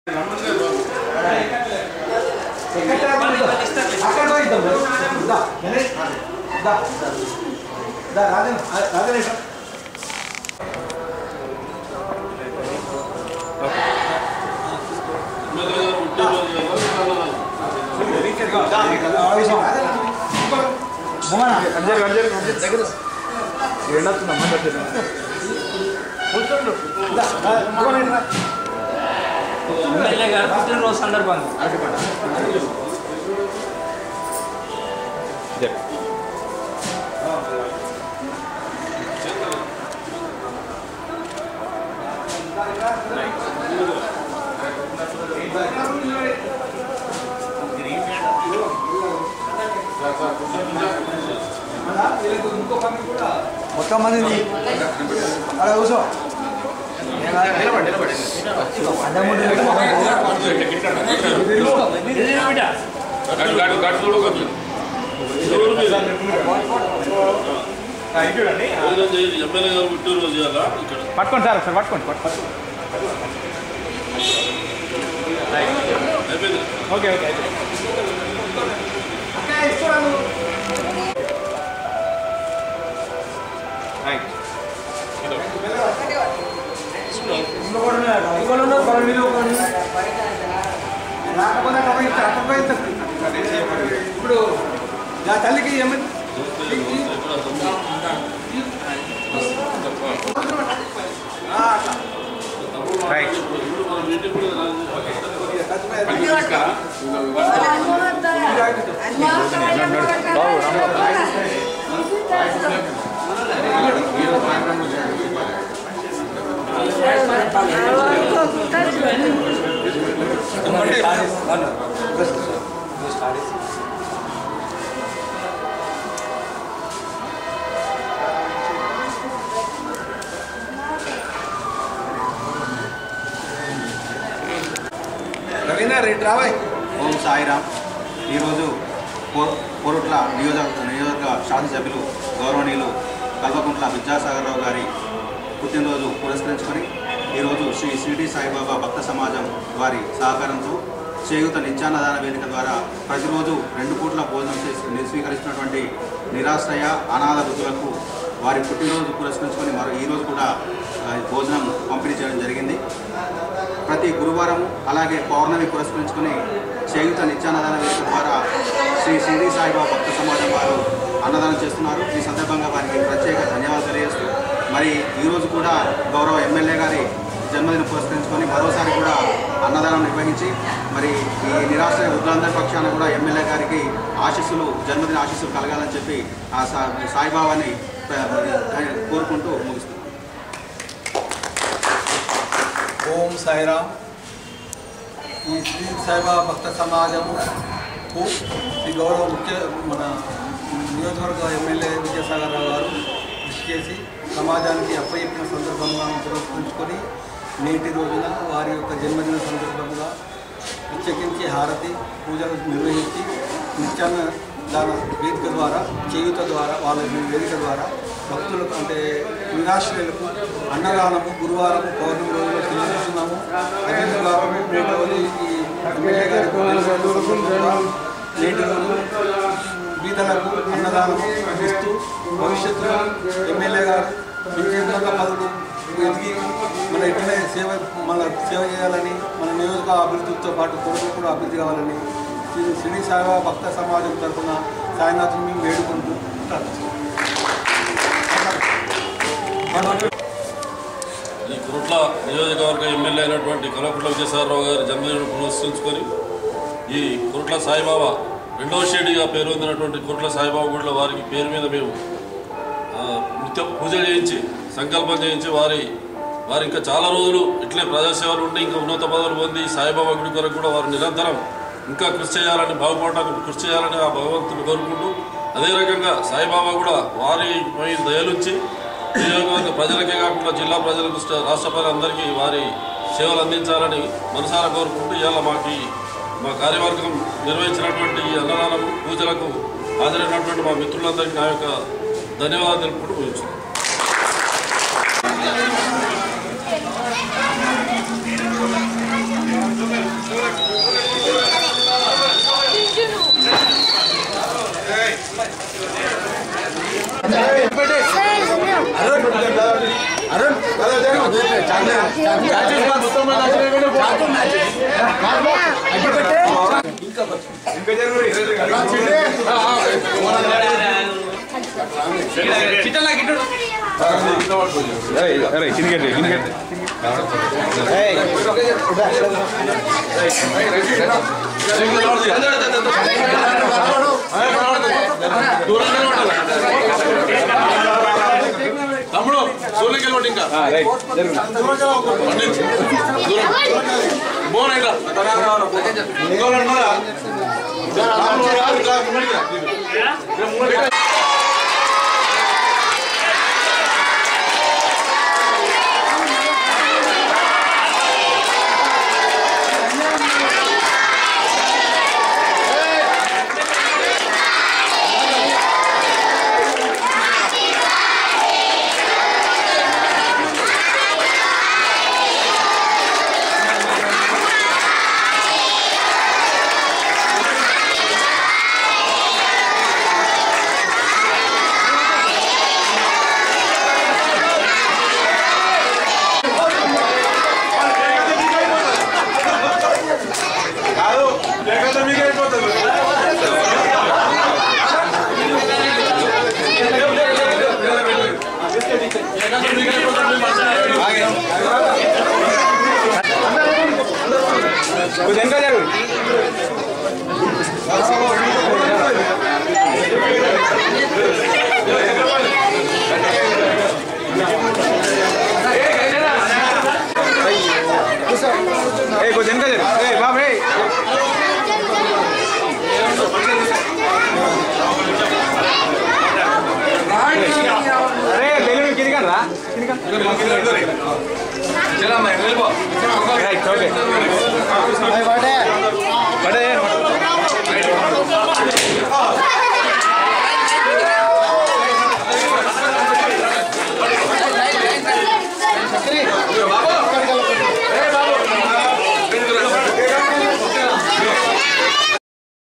అక్కడ పోయిద్దాం దా గణేష్ దా దా రాజన్ రాజనేష్ ఎమ్మెల్యే గారు పుట్టినరోజు సందర్భంగా మొత్తం మంది అలా కూర్చో ఎమ్మెల్యే గారు పుట్టినరోజు చేయాలా ఇక్కడ పట్టుకోండి సార్ ఒకసారి పట్టుకోండి పట్టుకోండి అయిపోయింది ఓకే ఓకే అయితే రాకపోతే అక్కడ ఇస్తారు, అక్కడ పోయి ఇస్తారు. ఇప్పుడు నా తల్లికి ఏమని ఆ, అట్లా. ఇప్పుడు మన మీటింగ్ కూడా రాజు. రవీంద్ర రెడ్డి రావాయ్ ఓం సాయిరామ్ ఈరోజు పో- పోరుట్ల నియోజక నియోజక శాసనసభ్యులు గౌరవనీయులు కల్వకుంట్ల విద్యాసాగరరావు గారి పుట్టినరోజు పురస్కరించుకొని ఈరోజు శ్రీ షిరిడి సాయిబాబా భక్త సమాజం వారి సహకారంతో చేయూత నిత్యాన్నదాన వేదిక ద్వారా ప్రతిరోజు రెండు పూట్ల భోజనం చేసి స్వీకరిస్తున్నటువంటి నిరాశ్రయ అనాథ వృద్ధులకు వారి పుట్టినరోజు పురస్కరించుకొని మరో ఈరోజు కూడా ఆ, భోజనం పంపిణీ చేయడం జరిగింది ప్రతి గురువారం అలాగే పౌర్ణమి పురస్కరించుకుని చేయుత నిత్యాన్నదాన వేదిక ద్వారా శ్రీ షిరిడి సాయిబాబా భక్త సమాజం వారు అన్నదానం చేస్తున్నారు ఈ సందర్భంగా వారికి ప్రత్యేక ధన్యవాదాలు తెలియజేస్తూ మరి ఈరోజు కూడా గౌరవ ఎమ్మెల్యే గారి జన్మదినం పురస్కరించుకొని మరోసారి కూడా అన్నదానం నిర్వహించి మరి ఈ నిరాశ్రయ వృద్ధులందరి పక్షాన కూడా ఎమ్మెల్యే గారికి ఆశీస్సులు జన్మదిన ఆశీస్సులు కలగాలని చెప్పి ఆ సా- సాయిబాబాని ప్ర- కోరుకుంటూ ముగిస్తున్నాను ఓం సాయిరామ్ ఈ శ్రీ సాయిబాబా భక్త సమాజము కు శ్రీ గౌరవ ముఖ్య మన నియోజకవర్గ ఎమ్మెల్యే విజయసాగర్ రావు గారు కృషి చేసి సమాజానికి అప్పచెప్పిన సందర్భంగా పురస్కరించుకొని నేటి రోజున వారి యొక్క జన్మదిన సందర్భంగా ప్రత్యేకించి హారతి పూజలు నిర్వహించి నిత్యాన్న దాన వేదిక ద్వారా చేయుత ద్వారా వాళ్ళ వేదిక ద్వారా భక్తులకు అంటే నిరాశ్రయులకు అన్నదానము గురువారం పౌర్ణమి రోజుల్లో తెలియజేస్తున్నాము అదే ద్వారా నేటి రోజు ఈ ఎమ్మెల్యే గారి సందర్భంగా నేటి రోజు బీదలకు అన్నదానం ఇస్తూ భవిష్యత్తులో ఎమ్మెల్యే గారు విజయవంత పదవులు ఎదిగి మన ఇట్లనే సేవ మన సేవ చేయాలని మన నియోజక అభివృద్ధితో పాటు కొడుకు కూడా అభివృద్ధి కావాలని శ్రీ శ్రీ సాయిబాబా భక్త సమాజం తరఫున సాయినాథుని మేము వేడుకుంటూ ఈ కురుట్ల నియోజకవర్గ ఎమ్మెల్యే అయినటువంటి కలవకుంట్ల విజయసాగరరావు గారి జన్మదినం పురస్కరించుకొని ఈ కురుట్ల సాయిబాబా రెండవ షేడిగా పేరు పొందినటువంటి కురుట్ల సాయిబాబా గుడిలో వారికి పేరు మీద మేము ఆ, నిత్యం పూజ చేయించి సంకల్పం చేయించి వారి వారు ఇంకా చాలా రోజులు ఇట్లే ప్రజాసేవలు ఉండి ఇంకా ఉన్నత పదవులు పొంది సాయిబాబా గుడి కొరకు కూడా వారు నిరంతరం ఇంకా కృషి చేయాలని బాగుపడటానికి కృషి చేయాలని ఆ భగవంతుని కోరుకుంటూ అదే రకంగా సాయిబాబా కూడా వారి పై దయలుంచి నియోజకవర్గ ప్రజలకే కాకుండా జిల్లా ప్రజలకు స్ట- రాష్ట్ర ప్రజలందరికీ వారి సేవలు అందించాలని మనసారా కోరుకుంటూ ఇవాళ మాకు ఈ మా కార్యవర్గం నిర్వహించినటువంటి ఈ అన్నదానం పూజలకు హాజరైనటువంటి మా మిత్రులందరికీ నా యొక్క ధన్యవాదాలు తెలుపుకుంటూ ముగించున్నాను Thank తమ్ముడు సూర్యకి వెళ్ళి ఇంకా పండించు. దూరం. బోన్ అయిరా. ఇంకోళ్ళు ఉన్నారా? తమ్ముడు రాదు, ఇట్లా ముంగడికి రా. ఇక్కడ ముంగడికి రా. ఓకే